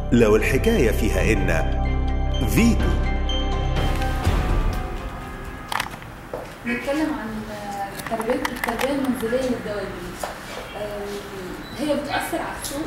لو الحكاية فيها إن فيتو نتكلم عن التربية التربية المنزلية للدواجن آه، هي بتأثر على السوق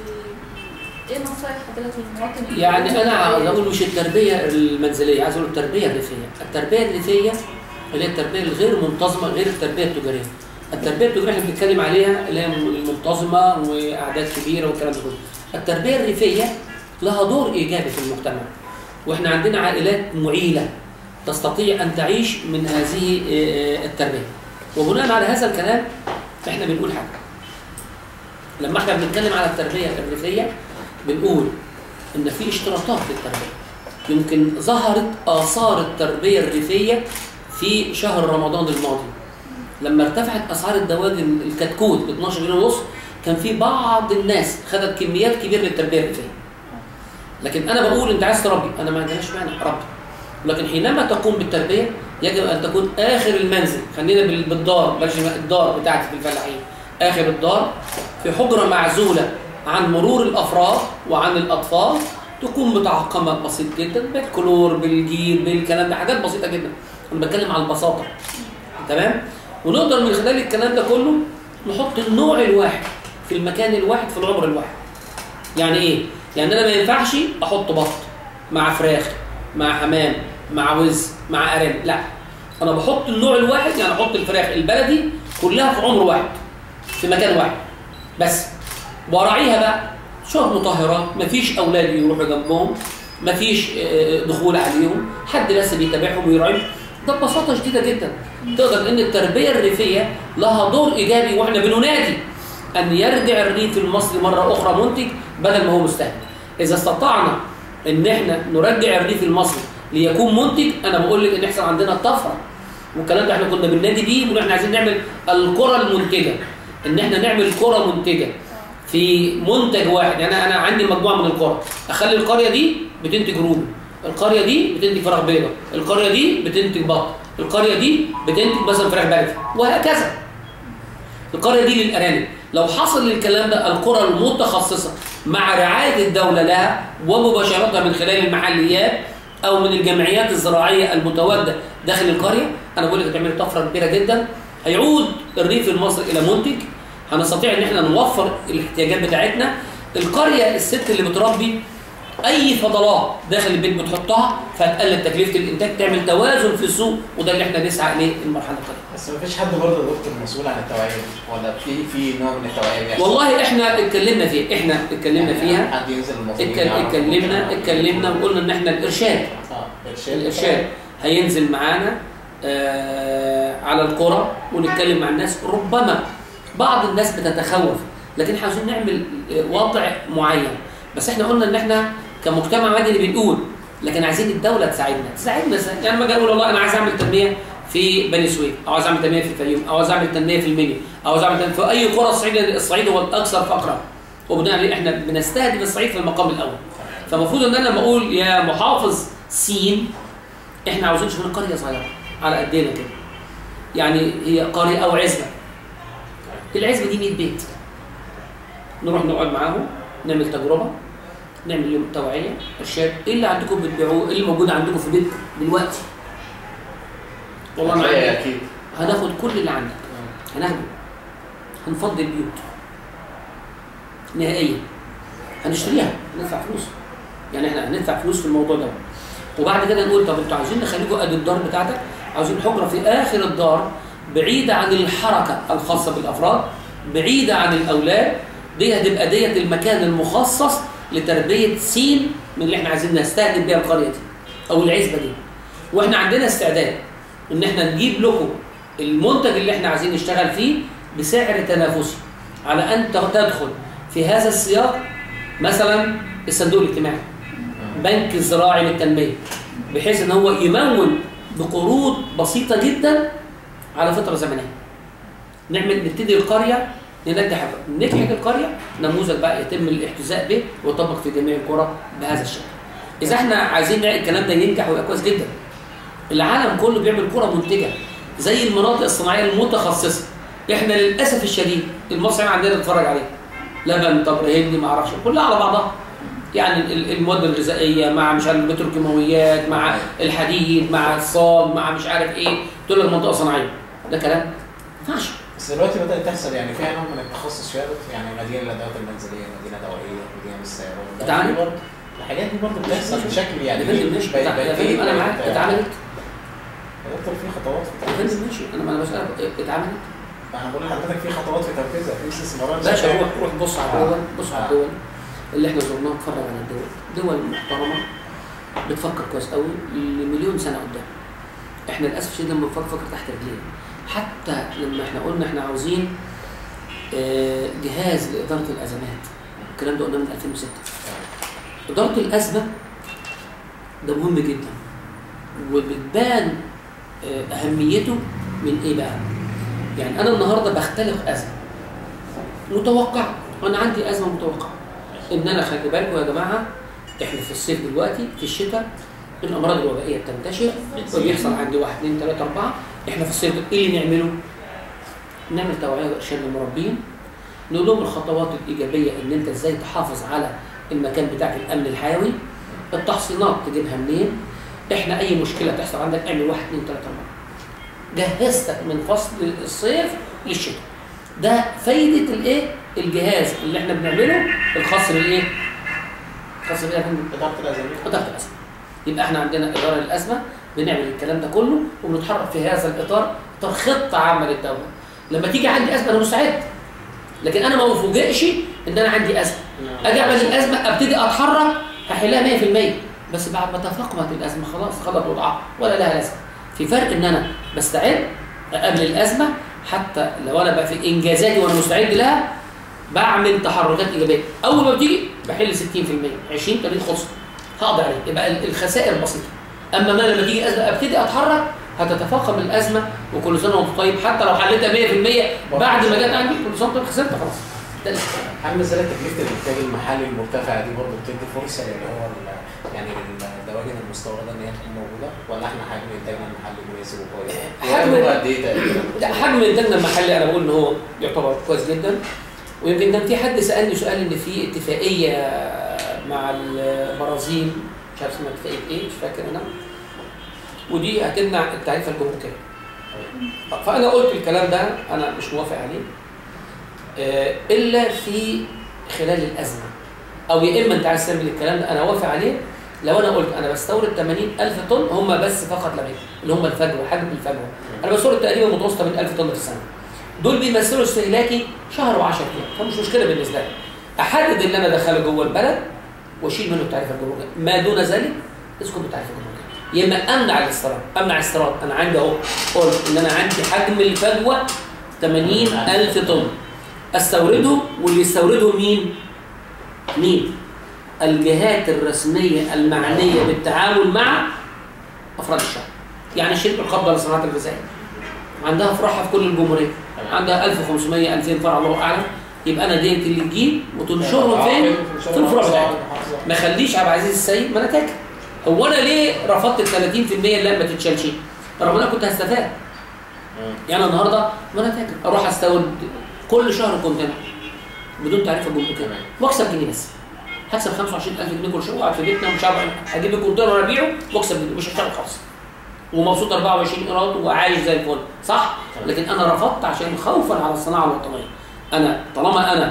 وإيه نصائح حضرتك للمواطن يعني انا عاوز اقول مش التربيه المنزليه عايز اقول التربيه الريفيه التربيه الريفيه اللي هي التربيه الغير منتظمه غير التربيه التجاريه التربيه التجاريه احنا بنتكلم عليها اللي هي المنتظمه واعداد كبيره والكلام ده كله التربيه الريفيه لها دور ايجابي في المجتمع واحنا عندنا عائلات معيله تستطيع ان تعيش من هذه آه، التربيه وبناء على هذا الكلام احنا بنقول حاجه لما احنا بنتكلم على التربيه الريفيه بنقول ان في اشتراطات للتربيه يمكن ظهرت اثار التربيه الريفيه في شهر رمضان الماضي لما ارتفعت اسعار الدواجن الكتكوت ب 12 جنيه ونص كان في بعض الناس خدت كميات كبيره للتربيه الريفيه لكن انا بقول انت عايز تربي انا ما عندناش مانع ربي لكن حينما تقوم بالتربيه يجب ان تكون اخر المنزل خلينا بال- بالدار بلاش الدار بتاعتي في الفلاحين اخر الدار في حجره معزوله عن مرور الافراد وعن الاطفال تكون متعقمه بسيط جدا بالكلور بالجير بالكلام ده حاجات بسيطه جدا انا بتكلم على البساطه تمام ونقدر من خلال الكلام ده كله نحط النوع الواحد في المكان الواحد في العمر الواحد يعني ايه يعني انا ما ينفعش احط بط مع فراخ مع حمام مع وز مع ارانب لا انا بحط النوع الواحد يعني احط الفراخ البلدي كلها في عمر واحد في مكان واحد بس وراعيها بقى شهر مطهرات مفيش اولاد يروحوا جنبهم مفيش آه، دخول عليهم حد بس بيتابعهم ويراعيهم ده ببساطه شديده جدا تقدر ان التربيه الريفيه لها دور ايجابي واحنا بننادي ان يرجع الريف المصري مره اخرى منتج بدل ما هو مستهلك اذا استطعنا ان احنا نرجع الريف المصري ليكون منتج انا بقول لك ان يحصل عندنا طفره والكلام ده احنا كنا بننادي بيه وان احنا عايزين نعمل القرى المنتجه ان احنا نعمل قرى منتجه في منتج واحد يعني انا عندي مجموعه من القرى اخلي القريه دي بتنتج رومي القريه دي بتنتج فراخ بيضاء القريه دي بتنتج بط القريه دي بتنتج مثلا فراخ بلدي وهكذا القريه دي للارانب لو حصل الكلام ده القرى المتخصصه مع رعايه الدوله لها ومباشره من خلال المحليات او من الجمعيات الزراعيه المتواجده داخل القريه انا بقول لك هتعمل طفره كبيره جدا هيعود الريف المصري الى منتج هنستطيع ان احنا نوفر الاحتياجات بتاعتنا القريه الست اللي بتربي اي فضلات داخل البيت بتحطها فهتقلل تكلفه الانتاج تعمل توازن في السوق وده اللي احنا نسعى اليه المرحله القادمه بس مفيش حد برضه يا دكتور مسؤول عن التوعيه دي ولا في في نوع من التوعيه بيحصل؟ والله احنا اتكلمنا فيها احنا اتكلمنا يعني فيها حد ينزل المصريين اتكل- يعرف اتكلمنا ممكن- اتكلمنا وقلنا ان احنا الارشاد اه ارشاد الارشاد هينزل معانا آه على القرى ونتكلم مع الناس ربما بعض الناس بتتخوف لكن احنا عاوزين نعمل آه، وضع معين بس احنا قلنا ان احنا كمجتمع مدني بنقول لكن عايزين الدوله تساعدنا تساعدنا ازاي يعني ما اجي اقول والله انا عايز اعمل تنميه في بني سويف او عايز اعمل تنميه في الفيوم او عايز اعمل تنميه في المنيا او عايز اعمل تنمية في اي قرى الصعيد الصعيد هو الاكثر فقرا وبناء عليه احنا بنستهدف الصعيد في المقام الاول فالمفروض ان انا لما اقول يا محافظ سين احنا عاوزين شغل قريه صغيره على قدنا كده يعني هي قريه او عزبه العزبه دي 100 بيت نروح نقعد معاهم نعمل تجربه نعمل لهم توعيه ارشاد ايه اللي عندكم بتبيعوه ايه اللي موجود عندكم في بيتكم دلوقتي والله ما هتلاقي عندي اكيد هناخد كل اللي عندك هناخده هنفضي البيوت نهائيا هنشتريها هندفع فلوس يعني احنا هندفع فلوس في الموضوع ده وبعد كده نقول طب انتوا عايزين نخليكم قد الدار بتاعتك عاوزين حجره في اخر الدار بعيده عن الحركه الخاصه بالافراد بعيده عن الاولاد دي هتبقى ديت المكان المخصص لتربيه سين من اللي احنا عايزين نستهدف بيها القريه دي او العزبه دي واحنا عندنا استعداد ان احنا نجيب لكم المنتج اللي احنا عايزين نشتغل فيه بسعر تنافسي على ان تدخل في هذا السياق مثلا الصندوق الاجتماعي بنك الزراعي للتنميه بحيث ان هو يمول بقروض بسيطه جدا على فتره زمنيه نعمل نبتدي القريه ننجح نجحت القريه نموذج بقى يتم الاحتذاء به ويطبق في جميع القرى بهذا الشكل اذا احنا عايزين نلاقي الكلام ده ينجح ويبقى كويس جدا العالم كله بيعمل قرى منتجه زي المناطق الصناعيه المتخصصه احنا للاسف الشديد المصريين عندنا بنتفرج عليه لبن طب هندي ما اعرفش كلها على بعضها يعني ال- المواد الغذائيه مع مش عارف البتروكيماويات مع الحديد مع الصال مع مش عارف ايه دول المنطقه صناعيه ده كلام ما ينفعش بس دلوقتي بدات تحصل يعني فيها نوع من التخصص شويه يعني مدينه للادوات المنزليه مدينه دوائيه مدينه للسيارات ده اتعمل؟ في برضه الحاجات دي برضه بتحصل بشكل يعني يا فندم ماشي بقت- يا بقت فندم انا إيه؟ معاك بقت- اتعملت يا دكتور في خطوات في يا التنفيذ فندم ماشي انا ما انا بسالك اتعملت انا بقول لحضرتك في خطوات في تنفيذها في استثمارات باشا شغالة. روح روح بص على آه. الدول بص على آه. الدول اللي احنا زرناها اتفرج على الدول دول محترمه بتفكر كويس قوي لمليون سنه قدام احنا للاسف الشديد لما بنفكر فكر تحت رجلينا حتى لما احنا قلنا احنا عاوزين آه، جهاز لاداره الازمات الكلام ده قلنا من 2006 اداره الازمه ده مهم جدا وبتبان آه، اهميته من ايه بقى؟ يعني انا النهارده بختلق ازمه متوقع انا عندي ازمه متوقعه ان انا خلي بالكم يا جماعه احنا في الصيف دلوقتي في الشتاء الامراض الوبائيه بتنتشر وبيحصل عندي واحد اثنين ثلاثه اربعه احنا في الصيف ايه اللي نعمله؟ نعمل توعيه وارشاد للمربين نقول لهم الخطوات الايجابيه ان انت ازاي تحافظ على المكان بتاعك الامن الحيوي التحصينات تجيبها منين احنا اي مشكله تحصل عندك اعمل واحد اثنين ثلاثه اربعه جهزتك من فصل الصيف للشتاء ده فايده الايه الجهاز اللي احنا بنعمله الخاص بالايه الخاص بايه يا فندم اداره الازمات اداره الازمه يبقى احنا عندنا اداره للازمه بنعمل الكلام ده كله وبنتحرك في هذا الاطار اطار خطه عامه للدوله لما تيجي عندي ازمه انا مستعد لكن انا ما بفوجئش ان انا عندي ازمه اجي اعمل الازمه ابتدي اتحرك هحلها 100% بس بعد ما تفاقمت الازمه خلاص خلط وضعها ولا لها لازمه في فرق ان انا بستعد قبل الازمه حتى لو انا بقى في انجازاتي وانا مستعد لها بعمل تحركات ايجابيه اول ما بتيجي بحل 60% 20 30 خلصت هقدر عليه يبقى الخسائر بسيطه اما ما لما تيجي ازمه ابتدي اتحرك هتتفاقم الازمه وكل سنه وانت طيب حتى لو حليتها 100% بعد ما جت عندي كل سنه وانت خسرت خلاص ده اللي- عامل ازاي تكلفه الانتاج المحلي المرتفعه دي برضه بتدي فرصه اللي هو ال- يعني الدواجن المستورده ان هي تكون موجوده ولا احنا حجم انتاجنا المحلي مناسب وكويس؟ حجم- حجم قد ايه تقريبا؟ لا حجم انتاجنا المحلي انا بقول ان هو يعتبر كويس جدا ويمكن كان في حد سالني سؤال ان في اتفاقيه مع البرازيل مش عارف اسمها اتفاقيه ايه مش فاكر انا ودي هتمنع التعريفه الجمركيه فانا قلت الكلام ده انا مش موافق عليه آه، الا في خلال الازمه او يا اما انت عايز تعمل الكلام ده انا وافق عليه لو انا قلت انا بستورد 80000 طن هم بس فقط لا غير اللي هم الفجوه حجم الفجوه انا بستورد تقريبا متوسط 80000 طن في السنه دول بيمثلوا استهلاكي شهر و10 ايام فمش مشكله بالنسبه لي احدد اللي انا ادخله جوه البلد واشيل منه التعريفه الجمركيه ما دون ذلك اسكن بالتعريفه الجمركيه يا اما امنع الاستيراد امنع الاستيراد انا عندي اهو قلت ان انا عندي حجم الفجوه 80000 طن استورده واللي يستورده مين؟ مين؟ الجهات الرسميه المعنيه بالتعامل مع افراد الشعب يعني الشركه القابضه للصناعات الغذائيه عندها فروعها في كل الجمهوريه عندها 1500 2000 فرع الله اعلم يبقى انا ديت اللي تجيب وتنشرهم فين؟ في الفروع بتاعتها ما خليش عبد العزيز السيد ما انا تاكل هو انا ليه رفضت ال 30% اللي ما تتشالش؟ رغم انا كنت هستفاد يعني النهارده ما انا تاكل اروح استورد كل شهر كونتينر بدون تعريف جمركي تمام. واكسب جنيه بس هكسب 25000 جنيه كل شهر وقاعد في بيتنا ومش عارف اجيب الكونتينر ابيعه واكسب جنيه مش هشتغل خالص ومبسوط 24 ايراد وعايش زي الفل صح لكن انا رفضت عشان خوفا على الصناعه الوطنيه انا طالما انا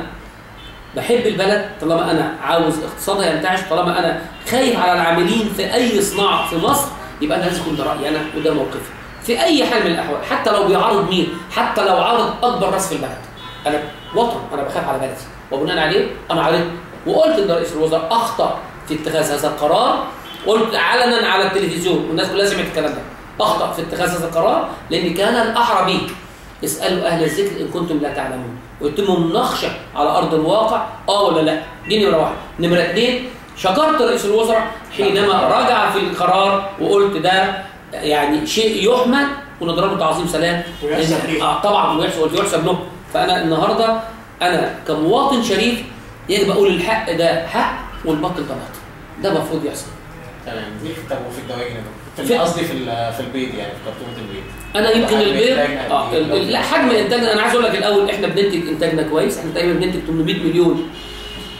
بحب البلد طالما انا عاوز اقتصادها ينتعش طالما انا خايف على العاملين في اي صناعه في مصر يبقى انا لازم يكون ده رايي انا وده موقفي في اي حال من الاحوال حتى لو بيعارض مين حتى لو عارض اكبر راس في البلد انا وطن انا بخاف على بلدي وبناء عليه انا عرضت وقلت ان رئيس الوزراء اخطا في اتخاذ هذا القرار قلت علنا على التلفزيون والناس كلها سمعت الكلام ده اخطا في اتخاذ هذا القرار لان كان الاحرى به اسالوا اهل الذكر ان كنتم لا تعلمون ويتم مناقشه على ارض الواقع اه ولا لا دي نمره واحد نمره اثنين شكرت رئيس الوزراء حينما راجع في القرار وقلت ده يعني شيء يحمد ونضربه تعظيم سلام ويحسب لأن- ليه. اه طبعا ويحسب ويحسب له فانا النهارده انا كمواطن شريف يجب اقول الحق ده حق والباطل ده باطل ده المفروض يحصل تمام دي في طب وفي الدواجن يا دكتور؟ في- في قصدي في ال- في البيض يعني في كرتونه البيض انا يمكن حجم البيض إنتاجنا اه قد إيه؟ ال- ال- لا حجم انتاجنا انا عايز اقول لك الاول احنا بننتج انتاجنا كويس احنا تقريبا بننتج 800 مليون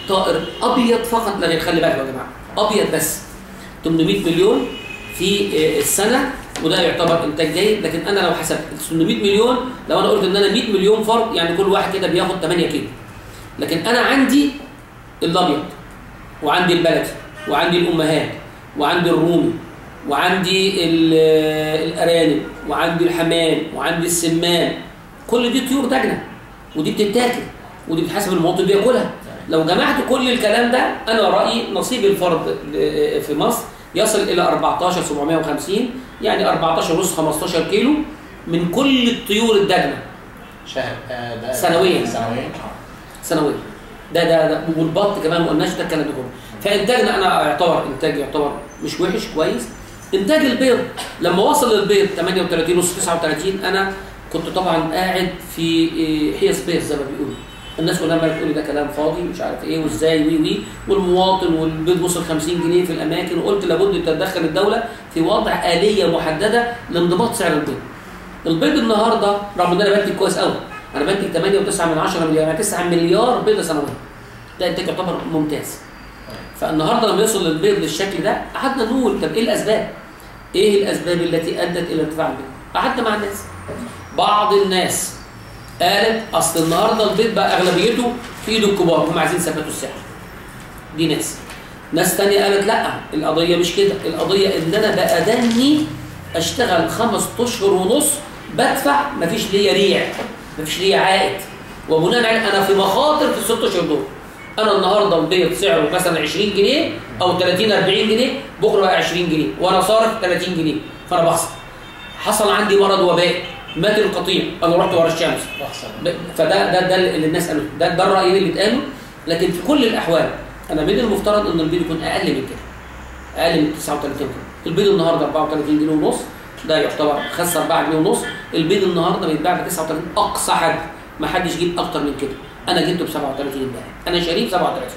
طائر ابيض فقط لا غير خلي بالك يا جماعه ابيض بس 800 مليون في آه، السنه وده يعتبر انتاج جيد لكن انا لو حسبت 800 مليون لو انا قلت ان انا 100 مليون فرد يعني كل واحد كده بياخد 8 كيلو لكن انا عندي الابيض وعندي البلدي وعندي الامهات وعندي الرومي وعندي ال- الارانب وعندي الحمام وعندي السمان كل دي طيور دجنه ودي بتتاكل ودي بتحسب المواطن بياكلها لو جمعت كل الكلام ده انا رايي نصيب الفرد ل- في مصر يصل الى 14 750 يعني 14 ونص 15 كيلو من كل الطيور الدجنه شهر آه، ده سنوياً. سنويا اه سنويا ده ده ده والبط كمان ما قلناش ده الكلام ده كله فانتاجنا انا يعتبر انتاج يعتبر مش وحش كويس انتاج البيض لما وصل البيض 38 ونص 39 انا كنت طبعا قاعد في إيه، حيص بيض زي ما بيقولوا الناس كلها عماله تقول لي ده كلام فاضي مش عارف ايه وازاي وي وي والمواطن والبيض وصل 50 جنيه في الاماكن وقلت لابد تتدخل الدوله في وضع اليه محدده لانضباط سعر البيض البيض النهارده رغم ان انا بنتج كويس قوي انا بنتج 8.9 من 10 مليار يعني 9 مليار بيضه سنويا ده انتاج يعتبر ممتاز فالنهارده لما يوصل البيض بالشكل ده قعدنا نقول طب ايه الاسباب؟ ايه الاسباب التي ادت الى ارتفاع البيض؟ قعدنا مع الناس بعض الناس قالت اصل النهارده البيض بقى اغلبيته في ايد الكبار هم عايزين يثبتوا السعر دي ناس ناس تانية قالت لا القضية مش كده القضية ان انا بأدني اشتغل خمس اشهر ونص بدفع مفيش ليا ريع مفيش ليا عائد وبناء عليه انا في مخاطر في الست اشهر دول انا النهارده البيض سعره مثلا 20 جنيه او 30 40 جنيه بكره بقى 20 جنيه وانا صارف 30 جنيه فانا بخسر حصل عندي مرض وبائي مات القطيع انا رحت ورا الشمس بخسر ب- فده ده ده اللي الناس قالوه ده ده الراي اللي اتقاله لكن في كل الاحوال انا من المفترض ان البيض يكون اقل من كده اقل من 39 جنيه البيض النهارده 34 جنيه ونص ده يعتبر خس 4 جنيه ونص البيض النهارده بيتباع ب 39 اقصى حد ما حدش يجيب اكتر من كده انا جبته ب 37 امبارح انا شاريه ب 37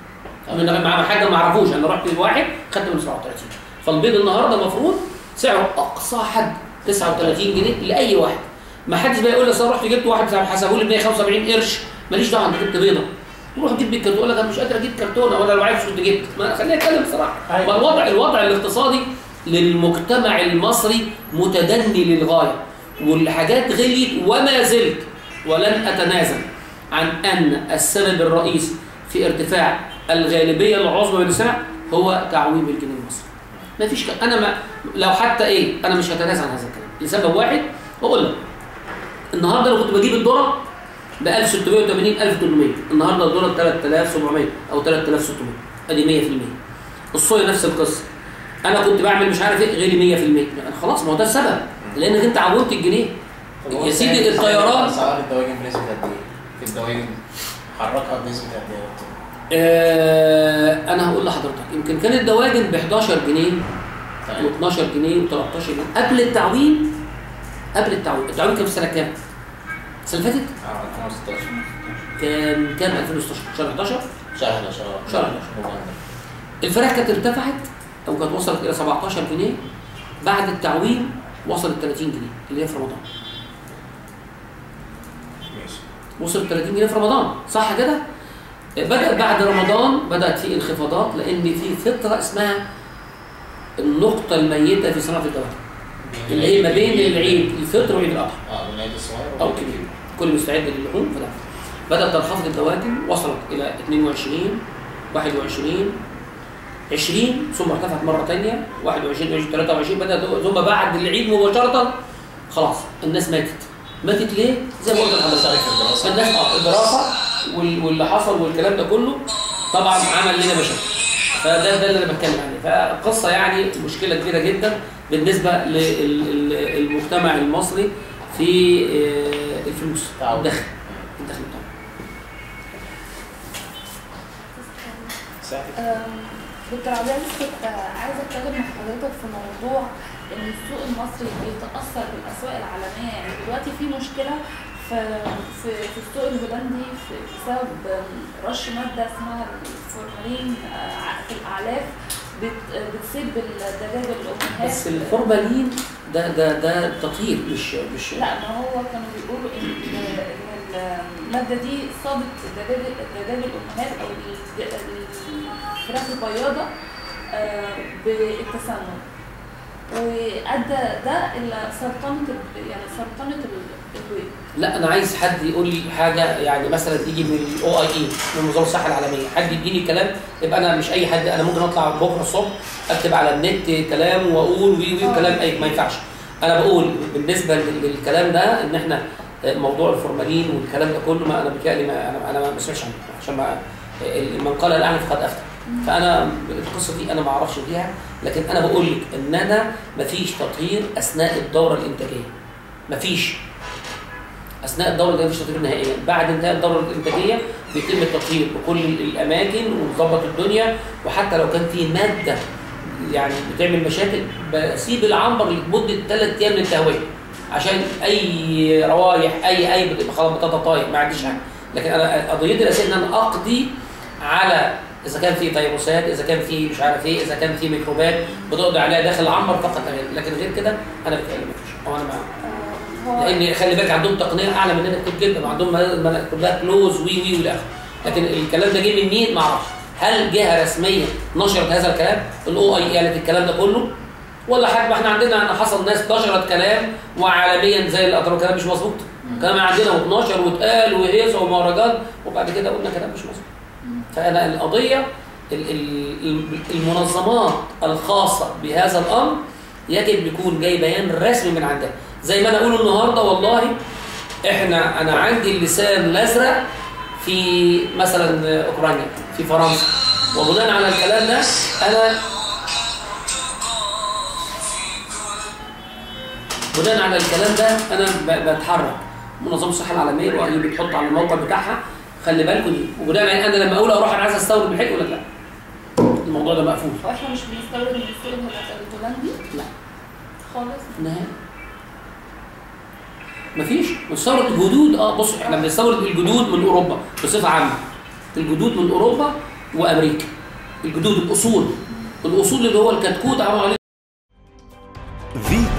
من غير مع حاجه ما اعرفوش انا رحت لواحد خدت من 37 فالبيض النهارده المفروض سعره اقصى حد 39 جنيه لاي واحد ما حدش بقى يقول لي أصل أنا رحت جبت واحد حسبوا لي 175 قرش ماليش دعوه انت جبت بيضه روح جيب بي كرتونه لك انا مش قادر اجيب كرتونه ولا لو عايز كنت جبت ما خليني اتكلم بصراحه أيوة. ما الوضع الوضع الاقتصادي للمجتمع المصري متدني للغايه والحاجات غليت وما زلت ولن اتنازل عن ان السبب الرئيسي في ارتفاع الغالبيه العظمى من السلع هو تعويم الجنيه المصري ما فيش ك... انا ما لو حتى ايه انا مش هتنازل عن هذا الكلام لسبب واحد بقول لك النهارده انا كنت بجيب الذره ب 1680 1800 النهارده الذره ب 3700 او 3600 ادي 100% الصويا نفس القصه انا كنت بعمل مش عارف ايه غيري 100% يعني خلاص ما هو ده السبب لانك انت عودت الجنيه طب هو يا سيدي سعر- الطيران اسعار الدواجن بنسبه قد ايه؟ في الدواجن حركها بنسبه قد ايه؟ يا دكتور؟ آه انا هقول لحضرتك يمكن كان الدواجن ب 11 جنيه طيب. و12 جنيه و13 جنيه قبل التعويم قبل التعويم التعويم كان في سنه كام؟ السنه اللي فاتت اه 2016 كان كام 2016 شهر 11 شهر شهر شهر 11. نوفمبر. الفراخ كانت ارتفعت او كانت وصلت الى 17 جنيه بعد التعويم وصلت 30 جنيه اللي هي في رمضان ماشي وصلت 30 جنيه في رمضان صح كده بدأ بعد رمضان بدأت في انخفاضات لأن في فترة اسمها النقطة الميتة في صناعة الدواجن اللي هي ما بين العيد الفطر وعيد الأضحى اه العيد الصغير أو كبير كل مستعد للحوم فده بدأت تنخفض الدواجن وصلت إلى 22 21 20 ثم ارتفعت مرة ثانية 21 22 23 بدأت ثم بعد العيد مباشرة خلاص الناس ماتت ماتت ليه؟ زي ما قلت لحضرتك صارت الدراسة. الناس اه الدراسة وال- واللي حصل والكلام ده كله طبعا عمل لنا مشاكل فده ده اللي انا بتكلم عليه فقصه يعني مشكله كبيره جدا بالنسبه للمجتمع المصري في آه، الفلوس تعود. الدخل الدخل بتاعه ساعتك أم، دكتور عبد العزيز كنت عايزه اتكلم مع حضرتك في موضوع ان السوق المصري بيتاثر بالاسواق العالميه يعني دلوقتي في مشكله في في, في السوق الهولندي في- بسبب أم، رش ماده اسمها الفورمالين آه، في الاعلاف بت- بتسيب الدجاج الامهات بس الفورمالين ده ده ده تطهير مش مش لا ما هو كانوا بيقولوا ان ان المادة دي صابت الدجاج الدجاج الأمهات أو الج- الفراخ البياضة آه، بالتسمم وأدى ده إلى سرطانة ال- يعني سرطانة ال- البيض لا انا عايز حد يقول لي حاجه يعني مثلا تيجي من الاو اي اي من منظمه الصحه العالميه حد يديني كلام يبقى انا مش اي حد انا ممكن اطلع بكره الصبح اكتب على النت كلام واقول وي وي وكلام اي ما ينفعش انا بقول بالنسبه لل- للكلام ده ان احنا موضوع الفورمالين والكلام ده كله ما انا بيتهيألي ما انا انا ما بسمعش عنه عشان ما من قال لا اعلم فقد افتى فانا القصه دي انا ما اعرفش فيها لكن انا بقول لك ان انا ما فيش تطهير اثناء الدوره الانتاجيه ما فيش اثناء الدوره الانتاجيه مفيش تطهير نهائيا بعد انتهاء الدوره الانتاجيه بيتم التطهير بكل الاماكن ونظبط الدنيا وحتى لو كان في ماده يعني بتعمل مشاكل بسيب العنبر لمده ثلاث ايام للتهويه عشان اي روايح اي اي بتبقى خلاص بتتطاير ما عنديش حاجه لكن انا قضيتي الاساسيه ان انا اقضي على اذا كان في فيروسات اذا كان في مش عارف ايه اذا كان في ميكروبات بتقضي عليها داخل العنبر فقط لا غير لكن غير كده انا بتكلم مفيش او انا ما آه، هو لان خلي بالك عندهم تقنيه اعلى مننا كتير جدا وعندهم ما- كلها كلوز وي وي والى اخره لكن الكلام ده جه من مين ما اعرفش هل جهه رسميه نشرت هذا الكلام الاو اي قالت الكلام ده كله ولا حاجه ما احنا عندنا أنا حصل ناس نشرت كلام وعالميا زي الاطراف كلام مش مظبوط كلام عندنا واتنشر واتقال وهيصه ومهرجان وبعد كده قلنا كلام مش مظبوط فانا القضيه ال- ال- المنظمات الخاصه بهذا الامر يجب يكون جاي بيان رسمي من عندها زي ما انا اقول النهارده والله احنا انا عندي اللسان الازرق في مثلا اوكرانيا في فرنسا وبناء على الكلام ده انا بناء على الكلام ده انا ب- بتحرك منظمه الصحه العالميه وهي بتحط على الموقع بتاعها خلي بالكم دي وبناء على انا لما اقول اروح انا عايز استورد بالحق ولا لا الموضوع ده مقفول هو احنا مش بنستورد من السوق الهول- الهولندي لا خالص نهائي مفيش بنستورد جدود اه بص احنا بنستورد الجدود من اوروبا بصفه عامه الجدود من اوروبا وامريكا الجدود الاصول الاصول اللي هو الكتكوت عملوا عليه فيتو